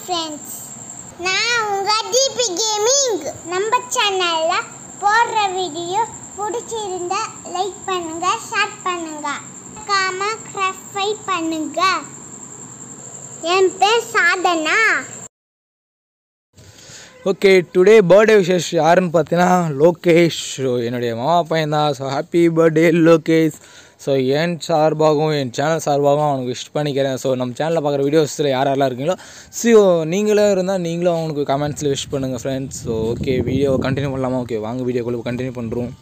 friends நான் உங்கள் DP gaming நம்ம சேனலில் போடுற வீடியோ பிடிச்சிருந்தா லைக் பண்ணுங்க ஷேர் பண்ணுங்க மறக்காம க்ரஃபை பண்ணுங்க என் பேர் Sadhana okay today birthday wishes யாருன்னு பார்த்தீங்கன்னா லோகேஷ் ஸோ என்னுடைய மாமா பையன் தான் so happy birthday Lokesh so என் சார்பாகவும் என் சேனல் சார்பாகவும் அவனுக்கு விஷ் பண்ணிக்கிறேன் ஸோ நம்ம சேனலில் பார்க்குற வீடியோஸில் யார் யாரெல்லாம் இருக்கீங்களோ ஸோ நீங்களும் இருந்தால் நீங்களும் அவனுக்கு கமெண்ட்ஸில் விஷ் பண்ணுங்கள் friends so okay video continue பண்ணலாமா ஓகே வாங்க வீடியோக்குள்ளே கண்டினியூ பண்ணுறோம்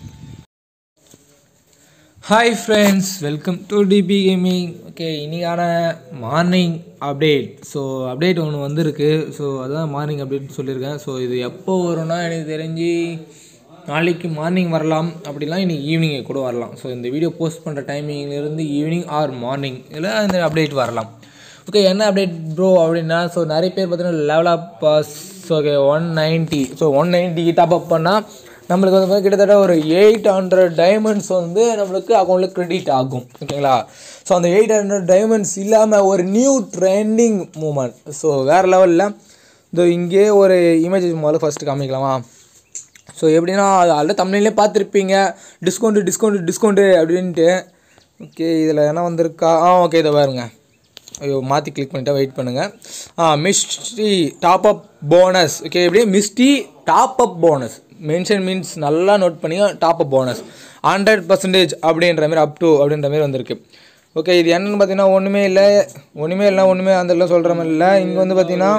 hi friends welcome to DP gaming okay இன்றைக்கான மார்னிங் அப்டேட் ஸோ அப்டேட் ஒன்று வந்திருக்கு ஸோ அதான் மார்னிங் அப்டேட் சொல்லியிருக்கேன் ஸோ இது எப்போ வரும்னா எனக்கு தெரிஞ்சு நாளைக்கு மார்னிங் வரலாம் அப்படிலாம் இன்றைக்கி ஈவினிங் கூட வரலாம் ஸோ இந்த வீடியோ போஸ்ட் பண்ணுற டைமிங்லேருந்து ஈவினிங் ஆர் மார்னிங் இதில் இந்த அப்டேட் வரலாம் ஓகே என்ன அப்டேட் ப்ரோ அப்படின்னா ஸோ நிறைய பேர் பார்த்தீங்கன்னா level up pass okay one ninety so one நைன்ட்டிக்கு டாப் அப் பண்ணால் நம்மளுக்கு வந்து பார்த்தீங்கன்னா கிட்டத்தட்ட ஒரு எயிட் ஹண்ட்ரட் டைமண்ட்ஸ் வந்து நம்மளுக்கு அக்கௌண்ட்டில் கிரெடிட் ஆகும் ஓகேங்களா ஸோ அந்த எயிட் ஹண்ட்ரட் டைமண்ட்ஸ் இல்லாமல் ஒரு நியூ ட்ரெண்டிங் மூமெண்ட் ஸோ வேறு லெவலில் இந்த இங்கே ஒரு இமேஜ் முதல்ல ஃபஸ்ட்டு காமிக்கலாமா ஸோ எப்படின்னா அது ஆல்ரெடி தமிழ்லேயே பார்த்துருப்பீங்க டிஸ்கவுண்ட்டு டிஸ்கவுண்ட்டு டிஸ்கவுண்ட்டு அப்படின்ட்டு ஓகே இதில் என்ன வந்திருக்கா ஆ ஓகே இதை பாருங்க ஐயோ மாற்றி கிளிக் பண்ணிட்டா வெயிட் பண்ணுங்கள் ஆ mystery top up bonus okay எப்படி mystery top up bonus mention means நல்லா நோட் பண்ணி top up bonus hundred percentage அப்படின்ற மாதிரி அப் டு அப்படின்ற மாதிரி வந்திருக்கு ஓகே இது என்னென்னு பார்த்தீங்கன்னா ஒன்றுமே இல்லை ஒன்றுமே இல்லை ஒன்றுமே அந்த எல்லாம் சொல்கிற மாதிரி இல்லை இங்கே வந்து பார்த்தீங்கன்னா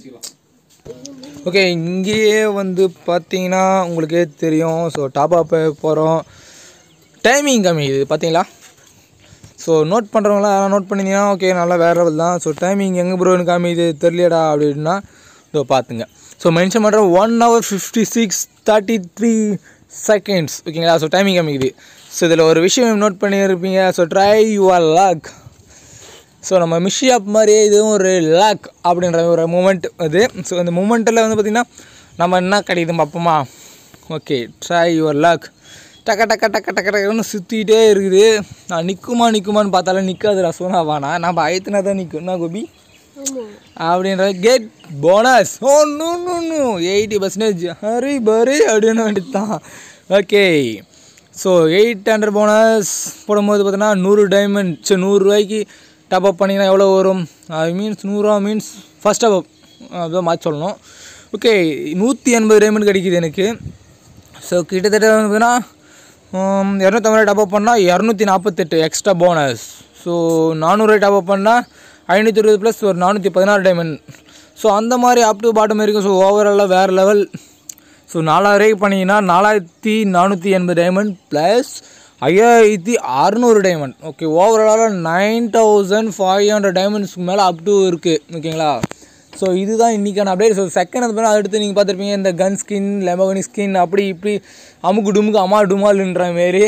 ஓகே இங்கேயே வந்து பார்த்தீங்கன்னா உங்களுக்கே தெரியும் ஸோ டாப் அப் போகிறோம் டைமிங் கம்மி இது பார்த்தீங்களா ஸோ நோட் பண்ணுறவங்களாம் யாரும் நோட் பண்ணிங்கன்னா ஓகே நல்லா வேறு லெவல் தான் ஸோ டைமிங் எங்கே ப்ரோன்னு காமி இது தெரியலடா அப்படின்னா இதோ பார்த்துங்க ஸோ மென்ஷன் பண்ணுற one hour fifty six thirty three seconds ஓகேங்களா ஸோ டைமிங் காமிக்குது ஸோ இதில் ஒரு விஷயம் நோட் பண்ணியிருப்பீங்க so try your luck so நம்ம மிஷி அப் மாதிரியே இதுவும் ஒரு லாக் அப்படின்ற ஒரு மூமெண்ட் அது ஸோ இந்த மூமெண்ட்டில் வந்து பார்த்திங்கன்னா நம்ம என்ன கிடைக்குது பார்ப்போமா ஓகே ட்ரை யுவர் லாக் டக்க டக்க டக்க டக்க டக்குன்னு சுற்றிக்கிட்டே இருக்குது நான் நிற்குமா நிற்குமான்னு பார்த்தாலும் நிற்காதுடா சோனா வானா நான் பயத்துனா தான் நிற்கும் என்ன கோபி அப்படின்ற கெட் போனஸ் ஓ நூ நூ நூ எயிட்டி பர்சன்டேஜ் ஹரி பரி அப்படின்னு வேண்டியது தான் okay so eight hundred bonus போடும்போது பார்த்தீங்கன்னா நூறு டைமண்ட் சரி நூறுரூவாய்க்கு டாப் அப் பண்ணிங்கன்னா எவ்வளோ வரும் அது மீன்ஸ் நூறுரூவா மீன்ஸ் ஃபஸ்ட் டாப் அப் அப்படிதான் மாற்றி சொல்லணும் ஓகே நூற்றி எண்பது டைமண்ட் கிடைக்குது எனக்கு ஸோ கிட்டத்தட்ட வந்து பார்த்தீங்கன்னா இரநூத்தம்பது டாப் அப் பண்ணால் இரநூத்தி நாற்பத்தெட்டு எக்ஸ்ட்ரா போனஸ் ஸோ நானூறு டாப் அப் பண்ணால் ஐநூற்றி இருபது ப்ளஸ் ஒரு நானூற்றி பதினாறு டைமண்ட் ஸோ அந்த மாதிரி அப் டு பாட்டம் இருக்கும் ஸோ ஓவராலாக வேறு லெவல் ஸோ நாலாயிரம் பண்ணிங்கன்னா நாலாயிரத்தி நானூற்றி எண்பது டைமண்ட் ப்ளஸ் ஐயாயிரத்தி அறநூறு டைமண்ட் ஓகே ஓவராலாக நைன் தௌசண்ட் ஃபைவ் ஹண்ட்ரட் டைமண்ட்ஸ்க்கு மேலே அப் டு இருக்குது ஓகேங்களா ஸோ இதுதான் இன்றைக்கான அப்டேட் ஸோ செகண்ட் அது அடுத்து நீங்கள் பார்த்துருப்பீங்க இந்த கன் ஸ்கின் லெமகனி ஸ்கின் அப்படி இப்படி அமுக்கு டுமுக்கு அம்மா டுமால்ன்ற மாரி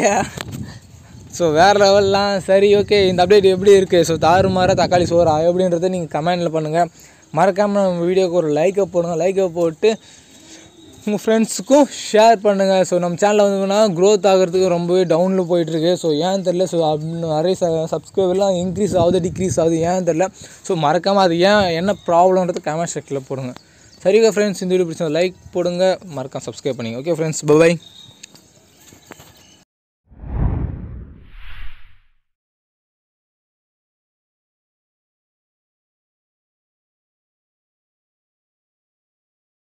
ஸோ வேறு லெவல்லாம் சரி ஓகே இந்த அப்டேட் எப்படி இருக்குது ஸோ தாறுமாற தக்காளி சோறா எப்படின்றத நீங்கள் கமெண்டில் பண்ணுங்கள் மறக்காமல் நம்ம வீடியோக்கு ஒரு லைக்கை போடுங்க லைக்கை போட்டு உங்கள் ஃப்ரெண்ட்ஸுக்கும் ஷேர் பண்ணுங்கள் ஸோ நம்ம சேனலில் வந்துன்னா க்ரோத் ஆகிறதுக்கு ரொம்பவே டவுனில் போயிட்டுருக்கு ஸோ ஏன் தெரில ஸோ அப்படின்னு நிறைய சப்ஸ்கிரைபர்லாம் இன்க்ரீஸ் ஆகுது டிக்ரீஸ் ஆகுது ஏன் தெரில ஸோ மறக்காமல் அது ஏன் என்ன ப்ராப்ளம்ன்றது கமெண்ட் செக்ஷனில் போடுங்க சரிங்க ஃப்ரெண்ட்ஸ் இந்த வீடியோ பிடிச்சா லைக் போடுங்க மறக்காம சப்ஸ்கிரைப் பண்ணிங்க ஓகே ஃப்ரெண்ட்ஸ் பை